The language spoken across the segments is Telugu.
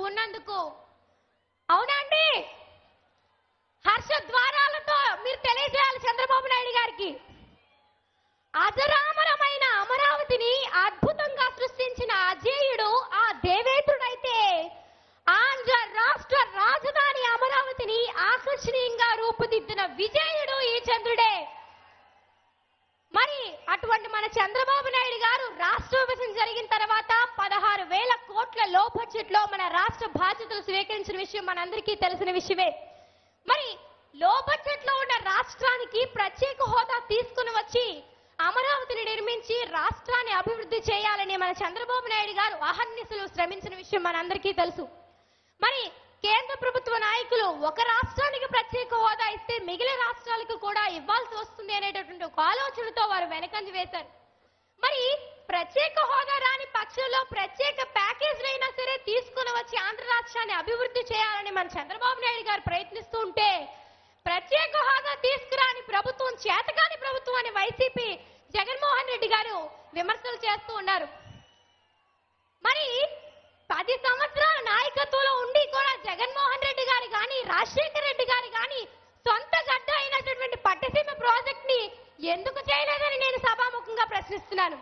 ఉన్నందుకు అవునా అండి హర్ష ద్వారాలతో మీరు తెలియజేయాలి చంద్రబాబు నాయుడు గారికి అజరామరమైన అమరావతిని అద్భుతంగా సృష్టించిన అజేయుడు ఆ దేవేంద్రుడైతే ఆంధ్ర రాష్ట్ర రాజధాని అమరావతిని ఆకర్షణీయంగా రూపుదిద్దిన విజయుడు ఈ చంద్రుడే మరి అటువంటి మన చంద్రబాబు నాయుడు గారు రాష్ట్ర విభజన జరిగిన తర్వాత పదహారు వేల కోట్ల లో బడ్జెట్ లో మన రాష్ట్ర బాధ్యతలు స్వీకరించిన విషయం మనందరికీ తెలిసిన విషయమే మరి లో బడ్జెట్ లో ఉన్న రాష్ట్రానికి ప్రత్యేక హోదా తీసుకుని వచ్చి అమరావతిని నిర్మించి రాష్ట్రాన్ని అభివృద్ధి చేయాలని మన చంద్రబాబు నాయుడు గారు అహర్నిశలు శ్రమించిన విషయం మనందరికీ తెలుసు మరి కేంద్ర ప్రభుత్వ నాయకులు ఒక రాష్ట్రానికి ప్రత్యేక హోదా ఇస్తే మిగిలిన రాష్ట్రాలకు కూడా ఇవ్వాల్సి వస్తుంది అనేటటువంటి ఒక ఆలోచనతో వారు వెనకంజ వేశారు మరి ప్రత్యేక హోదా రాని పక్షంలో ప్రత్యేక ప్యాకేజ్ అయినా సరే తీసుకుని వచ్చి ఆంధ్ర రాష్ట్రాన్ని అభివృద్ధి చేయాలని మన చంద్రబాబు నాయుడు గారు ప్రయత్నిస్తూ ఉంటే ప్రత్యేక హోదా తీసుకురాని ప్రభుత్వం చేతకాని ప్రభుత్వం అని వైసీపీ జగన్మోహన్ రెడ్డి గారు విమర్శలు చేస్తూ ఉన్నారు మరి పది సంవత్సరాల నాయకత్వంలో ఉండి కూడా జగన్మోహన్ రెడ్డి గారు కానీ రాజశేఖర్ రెడ్డి గారు కానీ సొంత గడ్డ అయినటువంటి పట్టసీమ ప్రాజెక్ట్ ని ఎందుకు చేయలేదని నేను సభాముఖంగా ప్రశ్నిస్తున్నాను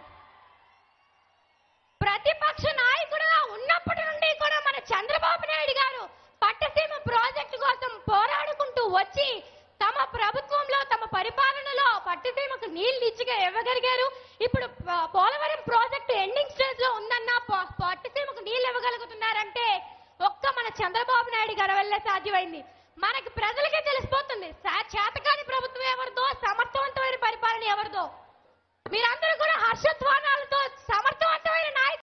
ప్రతిపక్ష నాయకుడుగా ఉన్నప్పటి నుండి కూడా మన చంద్రబాబు నాయుడు గారు పట్టసీమ ప్రాజెక్టు కోసం పోరాడుకుంటూ వచ్చి తమ ప్రభుత్వంలో తమ పరిపాలనలో పట్టసీమకు నీళ్లు ఇచ్చిగా ఇవ్వగలిగారు ఇప్పుడు ప- పోలవరం ప్రాజెక్టు ఎండింగ్ స్టేజ్ లో ఉందన్న ప- పట్టసీమకు నీళ్లు ఇవ్వగలుగుతున్నారంటే ఒక్క మన చంద్రబాబు నాయుడు గారి వల్లే సాధ్యమైంది మనకి ప్రజలకే తెలిసిపోతుంది సా- చేతకాని ప్రభుత్వం